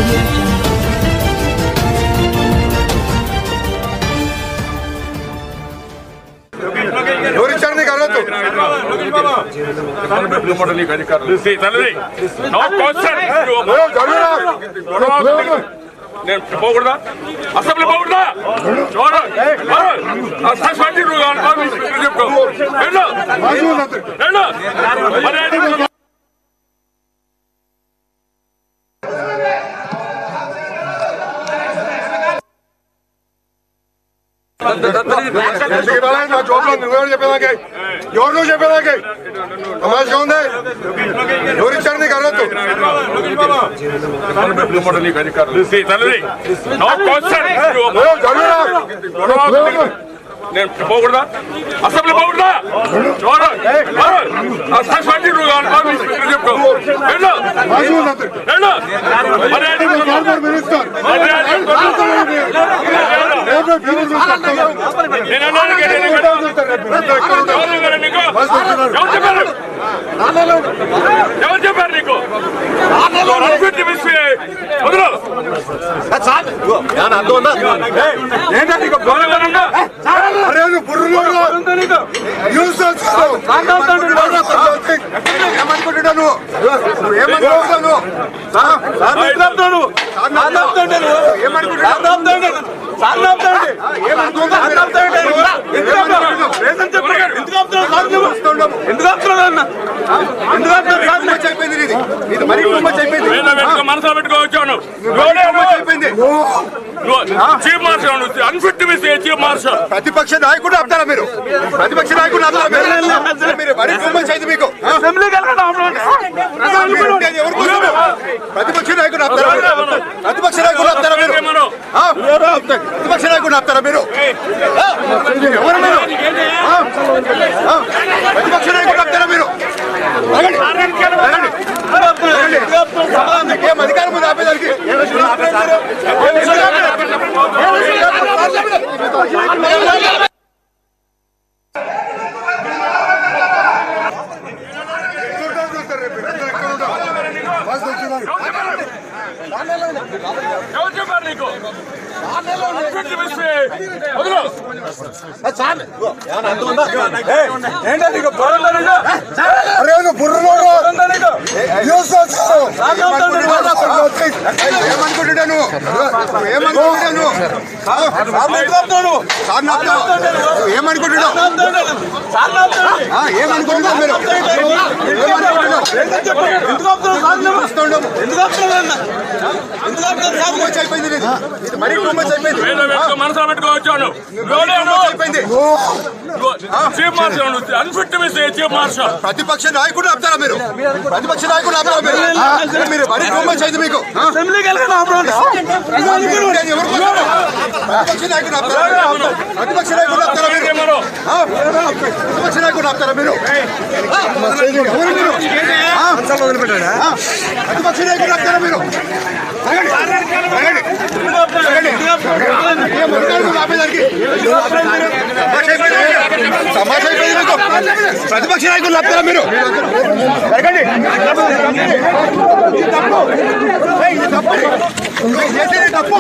audio jungle. ఎవరు ఇచ్చారు నీకు అర్హత See, తల్లి, no question. ఏం జరుగురా? నేను పోకూడదా అసెంబ్లీ పోకూడదా చూడ సస్పెండ్ నువ్వు కావాలి చెప్పుకో వెళ్ళు వెళ్ళు మరి అది- ఎందుకు ఇవ్వాలి? నా జోబులో నువ్వెవరు చెప్పేదానికి ఎవరు నువ్వు చెప్పేదానికి తమాషగా ఉంది ఎవరు ఇచ్చారు నీకు అర్హత See, తల్లి, no question. ఏం జరుగురా? నేను పోకూడదా అసెంబ్లీ పోకూడదా చూడ సస్పెండ్ నువ్వు కావాలి చెప్పుకో వెళ్ళు వెళ్ళు మరి అది- మరి అది- నేను అన్నాను కదా, నేను ఎవరు చెప్పారు నీకు? ఎవరు చెప్పారు? ఎవరు చెప్పారు నీకు అనుకుంటే మిస్ వదలు గౌరవంగా అరే నువ్వు బుర్రలో న్యూస్ చూస్తావు. ఏమనుకుంటున్నావు నువ్వు? నువ్వు ఏమనుకుంటున్నావు నువ్వు? ఆ? ఏమనుకుంటున్నావు? కుమ్మచ్చి అయిపోయింది నీది. ఇది మరీ కుమ్మచ్చి అయిపోయింది. వేల పెట్టుకో మనసులో పెట్టుకోవచ్చాను కుమ్మచ్చి అయిపోయింది. Chief marshal unfit miss chief marshal ప్రతిపక్ష నాయకుడు ఆపుతారా మీరు ప్రతిపక్ష నాయకుడు ఆపుతారా మీరు మీరు మరీ కుమ్మచ్చి అయింది మీకు ఆ? ఉండేది ఎవరి కోసం? ప్రతిపక్ష నాయకుడు ఆపుతారా మీరు? ప్రతిపక్ష నాయకుడు ఆపుతారా మీరు ఆ? ప్రతిపక్ష నాయకుడు ఆపుతారా మీరు ఆ? ఎవరు మీరు ఆ? ఆ? ప్రతిపక్ష నాయకుడు ఆపుతారా మీరు ఆగండి. ఆగండి. ఆగండి. మీకేం అధికారం ఉంది ఆపేదానికి ఎందుకు ఆపారు? ఎవరు చెప్పారు నీకు అన్ఫిట్ మిస్ వదలు అరే నువ్వు బుర్రలో న్యూస్ చూస్తావు. ఏమనుకుంటున్నావు నువ్వు? ఏమనుకుంటున్నావు నువ్వు? ఆ? సార్ని ఆపుతావు. నువ్వు ఏమనుకుంటున్నావు ఆ, ఏమనుకుంటున్నావు మీరు ఏమనుకుంటున్నావు? చూస్తుండవు. కుమ్మచ్చి అయిపోయింది నీది. ఇది మరీ కుమ్మచ్చి అయిపోయింది వేల పెట్టుకో మనసులో పెట్టుకోవచ్చాను కుమ్మచ్చి అయిపోయింది chief marshal unfit miss chief marshal ప్రతిపక్ష నాయకుడు ఆపుతారా మీరు ప్రతిపక్ష నాయకుడు ఆపుతారా మీరు ఆ? మీరు మరీ కుమ్మచ్చి అయింది మీకు ఆ? ఉండేది ఎవరి కోసం? ప్రతిపక్ష నాయకుడు ఆపుతారా మీరు? ప్రతిపక్ష నాయకుడు ఆపుతారా మీరు ఆ? ప్రతిపక్ష నాయకుడు ఆపుతారా మీరు ఆ? ఎవరు మీరు ఆ? ఆ? ప్రతిపక్ష నాయకుడు ఆపుతారా మీరు ఆగండి. ఆగండి. ఆగండి. ఏం అధికారం ఉంది ఆపేదానికి? తమాషా అయిపోయింది. తమాషా అయిపోయింది మీకు. ప్రతిపక్ష నాయకులు ఆపుతారా మీరు జరగండి ఇది తప్పు ఏయ్, ఇది తప్పు ఇది చేసేది తప్పు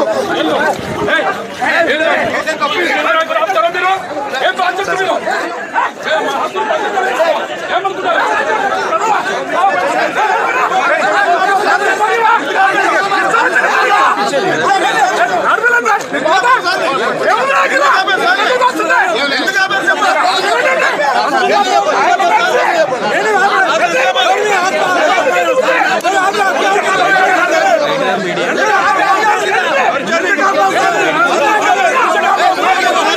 చేసేది తప్పు ఇది. ఏం బాధ్యత మీరు ఏం మా హక్కులు పట్టుకోలేదు. ఏమనుకుంటారు ఆ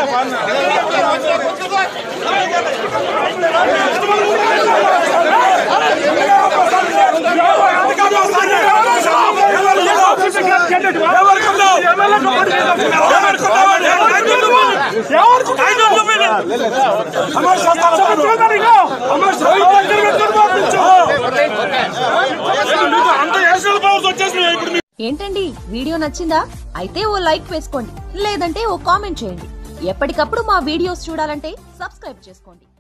ఏంటండి వీడియో నచ్చిందా అయితే ఓ లైక్ వేసుకోండి లేదంటే ఓ కామెంట్ చేయండి ఎప్పటికప్పుడు మా వీడియోస్ చూడాలంటే సబ్స్క్రైబ్ చేసుకోండి